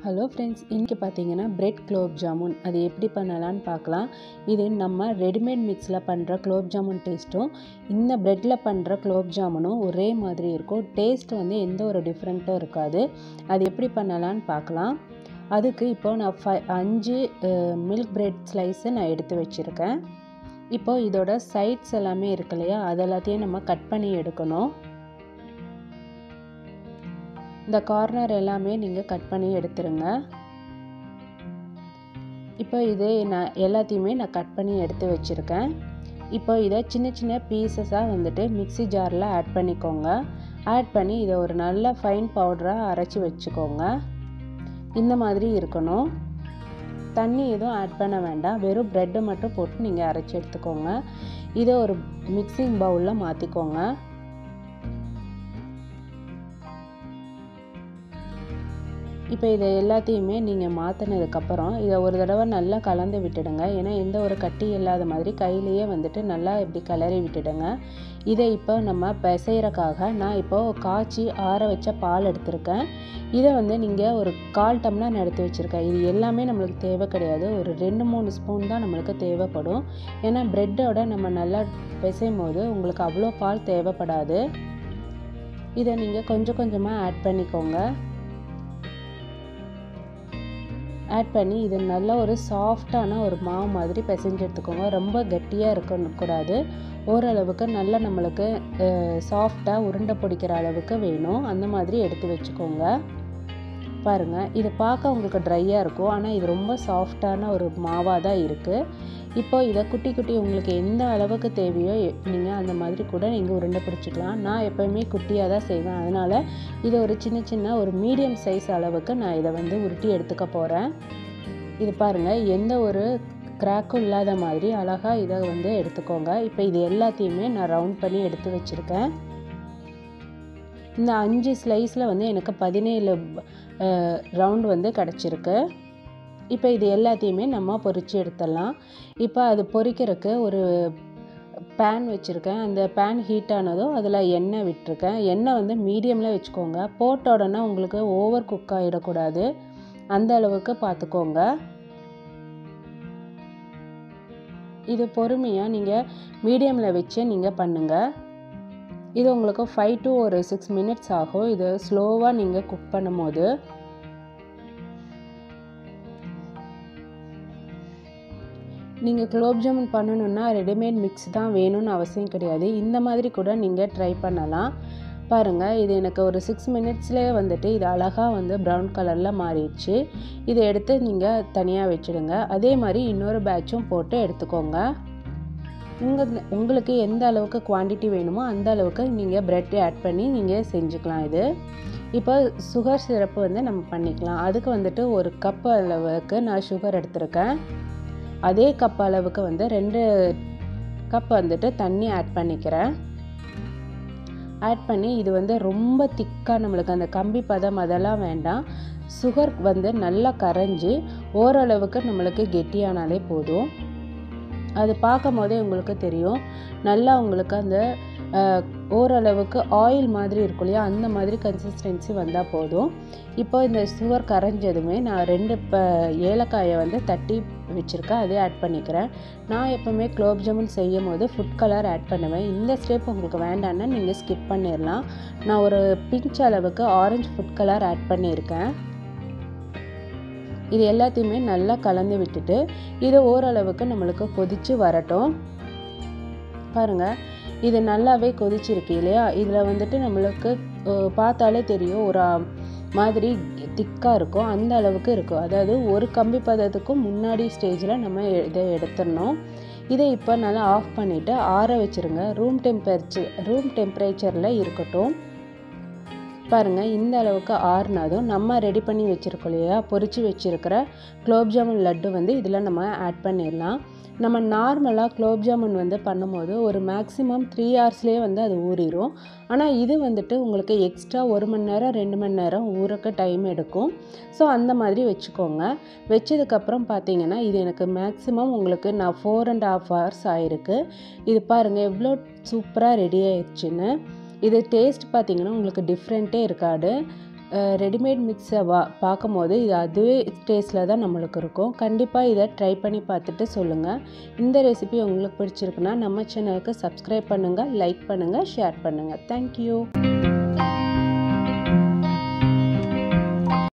hello friends இன்றைக்கி பார்த்தீங்கன்னா bread gulab jamun அது எப்படி பண்ணலான்னு பார்க்கலாம் இது நம்ம ரெடிமேட் மிக்ஸில் பண்ணுற குலோப் ஜாமுன் டேஸ்ட்டும் இந்த ப்ரெட்டில் பண்ணுற குலோப் ஜாமுனும் ஒரே மாதிரி இருக்கும் டேஸ்ட் வந்து எந்த ஒரு டிஃப்ரெண்ட்டும் இருக்காது அது எப்படி பண்ணலான்னு பார்க்கலாம் அதுக்கு இப்போ நான் ஃபை அஞ்சு மில்க் பிரெட் ஸ்லைஸை நான் எடுத்து வச்சுருக்கேன் இப்போ இதோட சைட்ஸ் எல்லாமே இருக்கு இல்லையா அது எல்லாத்தையும் நம்ம கட் பண்ணி எடுக்கணும் இந்த கார்னர் எல்லாமே நீங்கள் கட் பண்ணி எடுத்துருங்க இப்போ இது நான் எல்லாத்தையுமே நான் கட் பண்ணி எடுத்து வச்சுருக்கேன் இப்போ இதை சின்ன சின்ன பீசஸாக வந்துட்டு மிக்சி ஜாரில் ஆட் பண்ணிக்கோங்க ஆட் பண்ணி இதை ஒரு நல்ல ஃபைன் பவுடராக அரைச்சி வச்சுக்கோங்க இந்த மாதிரி இருக்கணும் தண்ணி எதுவும் ஆட் பண்ண வேண்டாம் வெறும் ப்ரெட்டை மட்டும் போட்டு நீங்கள் அரைச்சி எடுத்துக்கோங்க இதை ஒரு மிக்சிங் பவுலில் மாற்றிக்கோங்க இப்போ இதை எல்லாத்தையுமே நீங்கள் மாற்றினதுக்கப்புறம் இதை ஒரு தடவை நல்லா கலந்து விட்டுடுங்க ஏன்னா எந்த ஒரு கட்டி இல்லாத மாதிரி கையிலேயே வந்துட்டு நல்லா இப்படி கிளறி விட்டுடுங்க இதை இப்போ நம்ம பிசைகிறக்காக நான் இப்போது காய்ச்சி ஆற வச்ச பால் எடுத்திருக்கேன் இதை வந்து நீங்கள் ஒரு கால் டம்ளர் எடுத்து வச்சுருக்கேன் இது எல்லாமே நம்மளுக்கு தேவை கிடையாது ஒரு ரெண்டு மூணு ஸ்பூன் தான் நம்மளுக்கு தேவைப்படும் ஏன்னா ப்ரெட்டோட நம்ம நல்லா பிசையும் போது உங்களுக்கு அவ்வளோ பால் தேவைப்படாது இதை நீங்கள் கொஞ்சம் கொஞ்சமாக ஆட் பண்ணிக்கோங்க ஆட் பண்ணி இது நல்ல ஒரு சாஃப்டான ஒரு மாவு மாதிரி பிசைஞ்சு எடுத்துக்கோங்க ரொம்ப கட்டியாக இருக்கக்கூடாது ஓரளவுக்கு நல்லா நம்மளுக்கு சாஃப்டாக உருண்டை பிடிக்கிற அளவுக்கு வேணும் அந்த மாதிரி எடுத்து வச்சுக்கோங்க பாருங்கள் இது பார்க்க உங்களுக்கு ட்ரையாக இருக்கும் ஆனால் இது ரொம்ப சாஃப்டான ஒரு மாவாக தான் இருக்குது இப்போ இதை குட்டி குட்டி உங்களுக்கு எந்த அளவுக்கு தேவையோ நீங்கள் அந்த மாதிரி கூட நீங்கள் உருண்டை பிடிச்சிக்கலாம் நான் எப்போயுமே குட்டியாக தான் செய்வேன் அதனால் இதை ஒரு சின்ன சின்ன ஒரு மீடியம் சைஸ் அளவுக்கு நான் இதை வந்து உருட்டி எடுத்துக்க போகிறேன் இது பாருங்கள் எந்த ஒரு கிராக்கும் இல்லாத மாதிரி அழகாக இதை வந்து எடுத்துக்கோங்க இப்போ இது எல்லாத்தையுமே நான் ரவுண்ட் பண்ணி எடுத்து வச்சுருக்கேன் இந்த அஞ்சு ஸ்லைஸில் வந்து எனக்கு பதினேழு ரவுண்ட் வந்து கிடச்சிருக்கு இப்போ இது எல்லாத்தையுமே நம்ம பொரித்து எடுத்துடலாம் இப்போ அது பொரிக்கிறதுக்கு ஒரு பேன் வச்சுருக்கேன் அந்த பேன் ஹீட் ஆனதும் அதில் எண்ணெய் விட்டுருக்கேன் எண்ணெய் வந்து மீடியமில் வச்சுக்கோங்க போட்ட உடனே உங்களுக்கு ஓவர் குக் ஆகிடக்கூடாது அந்த அளவுக்கு பார்த்துக்கோங்க இது பொறுமையாக நீங்கள் மீடியமில் வச்சு நீங்கள் பண்ணுங்கள் இது உங்களுக்கு ஃபைவ் டு ஒரு சிக்ஸ் மினிட்ஸ் ஆகும் இது ஸ்லோவாக நீங்கள் குக் பண்ணும்போது நீங்கள் குலோப் ஜாமுன் பண்ணணுன்னா ரெடிமேட் மிக்ஸ் தான் வேணும்னு அவசியம் கிடையாது இந்த மாதிரி கூட நீங்கள் ட்ரை பண்ணலாம் பாருங்கள் இது எனக்கு ஒரு சிக்ஸ் மினிட்ஸ்லேயே வந்துட்டு இது அழகாக வந்து ப்ரௌன் கலரில் மாறிடுச்சு இதை எடுத்து நீங்கள் தனியாக வச்சுடுங்க அதே மாதிரி இன்னொரு பேட்சும் போட்டு எடுத்துக்கோங்க உங்கள் உங்களுக்கு எந்த அளவுக்கு குவான்டிட்டி வேணுமோ அந்த அளவுக்கு நீங்கள் ப்ரெட் ஆட் பண்ணி நீங்கள் செஞ்சுக்கலாம் இது இப்போ சுகர் சிரப்பு வந்து நம்ம பண்ணிக்கலாம் அதுக்கு வந்துட்டு ஒரு கப் அளவுக்கு நான் சுகர் எடுத்திருக்கேன் அதே கப் அளவுக்கு வந்து ரெண்டு கப் வந்துட்டு தண்ணி ஆட் பண்ணிக்கிறேன் ஆட் பண்ணி இது வந்து ரொம்ப திக்காக நம்மளுக்கு அந்த கம்பி பதம் அதெல்லாம் வேண்டாம் சுகர் வந்து நல்லா கரைஞ்சி ஓரளவுக்கு நம்மளுக்கு கெட்டியானாலே போதும் அது பார்க்கும் போதே உங்களுக்கு தெரியும் நல்லா உங்களுக்கு அந்த ஓரளவுக்கு ஆயில் மாதிரி இருக்கும் இல்லையா அந்த மாதிரி கன்சிஸ்டன்சி வந்தால் போதும் இப்போ இந்த சுகர் கரைஞ்சதுமே நான் ரெண்டு இப்போ ஏலக்காயை வந்து தட்டி வச்சுருக்கேன் அதே ஆட் பண்ணிக்கிறேன் நான் எப்போவுமே குலோப் ஜாமுன் செய்யும் போது ஃபுட் கலர் ஆட் பண்ணுவேன் இந்த ஸ்டெப் உங்களுக்கு வேண்டான்னா நீங்கள் ஸ்கிப் பண்ணிடலாம் நான் ஒரு பிஞ்ச் அளவுக்கு ஆரஞ்சு ஃபுட் கலர் ஆட் பண்ணியிருக்கேன் இது எல்லாத்தையுமே நல்லா கலந்து விட்டுட்டு இது ஓரளவுக்கு நம்மளுக்கு கொதித்து வரட்டும் பாருங்கள் இது நல்லாவே கொதிச்சிருக்கு இல்லையா இதில் வந்துட்டு நம்மளுக்கு பார்த்தாலே தெரியும் ஒரு மாதிரி திக்காக இருக்கும் அந்த அளவுக்கு இருக்கும் அதாவது ஒரு கம்பி பதத்துக்கும் முன்னாடி ஸ்டேஜில் நம்ம இதை எடுத்துடணும் இதை இப்போ நல்லா ஆஃப் பண்ணிவிட்டு ஆற வச்சுருங்க ரூம் டெம்பரேச்சர் ரூம் டெம்பரேச்சரில் இருக்கட்டும் பாருங்கள் இந்த அளவுக்கு ஆறுனதும் நம்ம ரெடி பண்ணி வச்சுருக்கோம் இல்லையா பொரிச்சு வச்சுருக்கிற குலோப் ஜாமுன் லட்டு வந்து இதில் நம்ம ஆட் பண்ணிடலாம் நம்ம நார்மலாக குலோப் ஜாமுன் வந்து பண்ணும்போது ஒரு மேக்ஸிமம் த்ரீ ஹவர்ஸ்லேயே வந்து அது ஊறிடும் ஆனால் இது வந்துட்டு உங்களுக்கு எக்ஸ்ட்ரா ஒரு மணி நேரம் ரெண்டு மணி நேரம் ஊறக்க டைம் எடுக்கும் ஸோ அந்த மாதிரி வச்சுக்கோங்க வச்சதுக்கப்புறம் பார்த்தீங்கன்னா இது எனக்கு மேக்ஸிமம் உங்களுக்கு நான் ஃபோர் அண்ட் ஆஃப் ஹவர்ஸ் ஆயிருக்கு இது பாருங்கள் எவ்வளோ சூப்பராக ரெடி ஆயிடுச்சுன்னு இது டேஸ்ட் பார்த்திங்கன்னா உங்களுக்கு டிஃப்ரெண்ட்டே இருக்காது ரெடிமேட் மிக்ஸை வா பார்க்கும்போது இது அதுவே டேஸ்ட்டில் தான் நம்மளுக்கு இருக்கும் கண்டிப்பாக இதை ட்ரை பண்ணி பார்த்துட்டு சொல்லுங்கள் இந்த ரெசிபி உங்களுக்கு பிடிச்சிருக்குன்னா நம்ம சேனலுக்கு சப்ஸ்கிரைப் பண்ணுங்கள் லைக் பண்ணுங்கள் ஷேர் பண்ணுங்கள் தேங்க்யூ